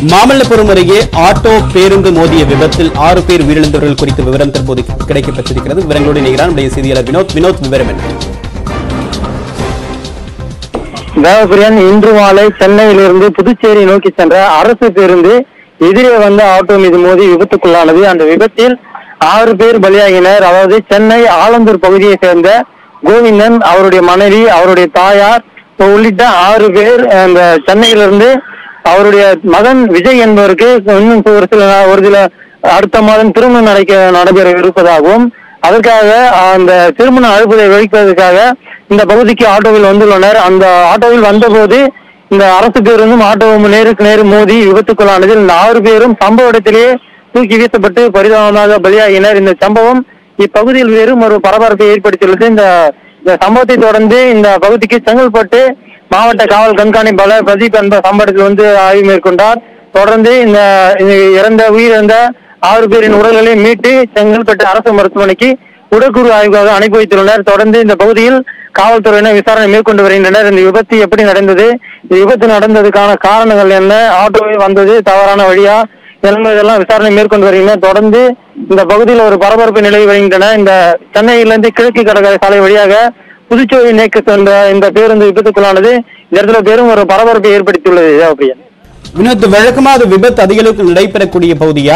மாமல்லபுரம் அருகே ஆட்டோ பேருந்து மோதிய விபத்தில் ஆறு பேர் உயிரிழந்தவர்கள் குறித்த விவரம் தற்போது கிடைக்கப்பெற்றிருக்கிறது விவரங்களோடு இணைகிறார் நம்முடைய செய்தியாளர் வினோத் வினோத் விவரம் என்ன தேவபிரியன் இன்று மாலை சென்னையிலிருந்து புதுச்சேரி நோக்கி சென்ற அரசு பேருந்து எதிரே வந்த ஆட்டோ மீது மோதி விபத்துக்குள்ளானது அந்த விபத்தில் ஆறு பேர் பலியாகினர் அதாவது சென்னை ஆலந்தூர் பகுதியை சேர்ந்த கோவிந்தன் அவருடைய மனைவி அவருடைய தாயார் உள்ளிட்ட ஆறு பேர் அந்த சென்னையிலிருந்து அவருடைய மகன் விஜய் என்பவருக்கு இன்னும் ஒரு சில நா- ஒரு சில அடுத்த மாதம் திருமணம் நடக்க நடைபெற இருப்பதாகவும் அதற்காக அந்த திருமண அழைப்பதை வைப்பதற்காக இந்த பகுதிக்கு ஆட்டோவில் வந்துள்ளனர் அந்த ஆட்டோவில் வந்தபோது இந்த அரசு பேருந்தும் ஆட்டோவும் நேருக்கு நேர் மோதி விபத்துக்குள்ளானதில் இந்த ஆறு பேரும் சம்பவ இடத்திலேயே தூக்கி வீசப்பட்டு பரிதாபமாக பலியாகினர் இந்த சம்பவம் இப்பகுதியில் வெறும் ஒரு பரபரப்பை ஏற்படுத்தியுள்ளது இந்த இந்த சம்பவத்தை தொடர்ந்து இந்த பகுதிக்கு செங்கல்பட்டு மாவட்ட காவல் கண்காணிப்பாளர் பிரதீப் என்ற சம்பவத்தில் வந்து ஆய்வு மேற்கொண்டார் தொடர்ந்து இந்த இந்த இறந்த உயிரிழந்த ஆறு பேரின் உடல்களை மீட்டு செங்கல்பட்டு அரசு மருத்துவமனைக்கு உடற்கூறு ஆய்வுக்காக அனுப்பி வைத்துள்ளனர் தொடர்ந்து இந்த பகுதியில் காவல்துறையினர் விசாரணை மேற்கொண்டு வருகின்றனர் இந்த விபத்து எப்படி நடந்தது இந்த விபத்து நடந்ததுக்கான காரணங்கள் என்ன ஆட்டோவில் வந்தது தவறான வழியா என்பதெல்லாம் விசாரணை மேற்கொண்டு வருகின்றனர் தொடர்ந்து இந்த பகுதியில் ஒரு பரபரப்பு நிலவி வருகின்றன இந்த சென்னையிலிருந்து கிழக்கு கடற்கரை சாலை வழியாக புதுச்சேரி நேக்கு சென்ற இந்த பேருந்து விபத்துக்குள்ளானது இந்த இடத்துல பெரும் ஒரு பரபரப்பை ஏற்படுத்தியுள்ளது தேவப்பிரியன் வினோத் வழக்கமாக விபத்து அதிக அளவுக்கு நடைபெறக்கூடிய பகுதியா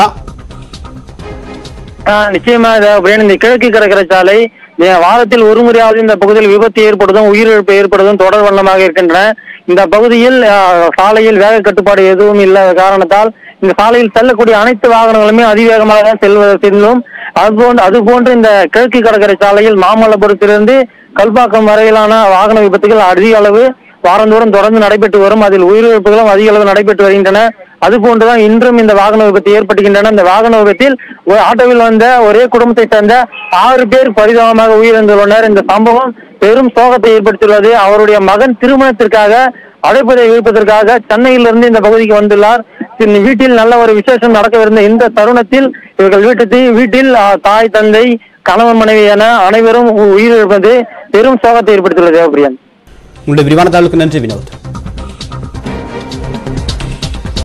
ஆஹ் நிச்சயமா தேவப்பிரியன் இந்த கிழக்கு கடற்கரை சாலை அஹ் வாரத்தில் ஒரு முறையாவது இந்த பகுதியில் விபத்து ஏற்படுவதும் உயிரிழப்பு ஏற்படுவதும் தொடர் வண்ணமாக இருக்கின்றன இந்த பகுதியில் ஆஹ், சாலையில் வேக கட்டுப்பாடு எதுவும் இல்லாத காரணத்தால் இந்த சாலையில் செல்லக்கூடிய அனைத்து வாகனங்களுமே அதிவேகமாக தான் செல்வது செல்லும் அதுபோன்று அதுபோன்று இந்த கிழக்கு கடற்கரை சாலையில் மாமல்லபுரத்திலிருந்து கல்பாக்கம் வரையிலான வாகன விபத்துகள் அதிக அளவு வாரந்தோறும் தொடர்ந்து நடைபெற்று வரும் அதில் உயிரிழப்புகளும் அதிக அளவு நடைபெற்று வருகின்றன அது போன்றுதான் இன்றும் இந்த வாகன விபத்து ஏற்படுகின்றன இந்த வாகன விபத்தில் ஒரு ஆட்டோவில் வந்த ஒரே குடும்பத்தை சேர்ந்த ஆறு பேர் பரிதாபமாக உயிரிழந்துள்ளனர் இந்த சம்பவம் பெரும் சோகத்தை ஏற்படுத்தியுள்ளது அவருடைய மகன் திருமணத்திற்காக அழைப்பதை வைப்பதற்காக சென்னையிலிருந்து இந்த பகுதிக்கு வந்துள்ளார் இந்த வீட்டில் நல்ல ஒரு விசேஷம் நடக்கவிருந்த இந்த தருணத்தில் இவர்கள் வீட்டுக்கு வீட்டில் ஆ, தாய் தந்தை கணவன் மனைவி என அனைவரும் உ- உயிரிழப்பது பெரும் சோகத்தை ஏற்படுத்தியுள்ளது தேவபிரியன் உங்களுடைய விரிவான தகவலுக்கு நன்றி வினோத்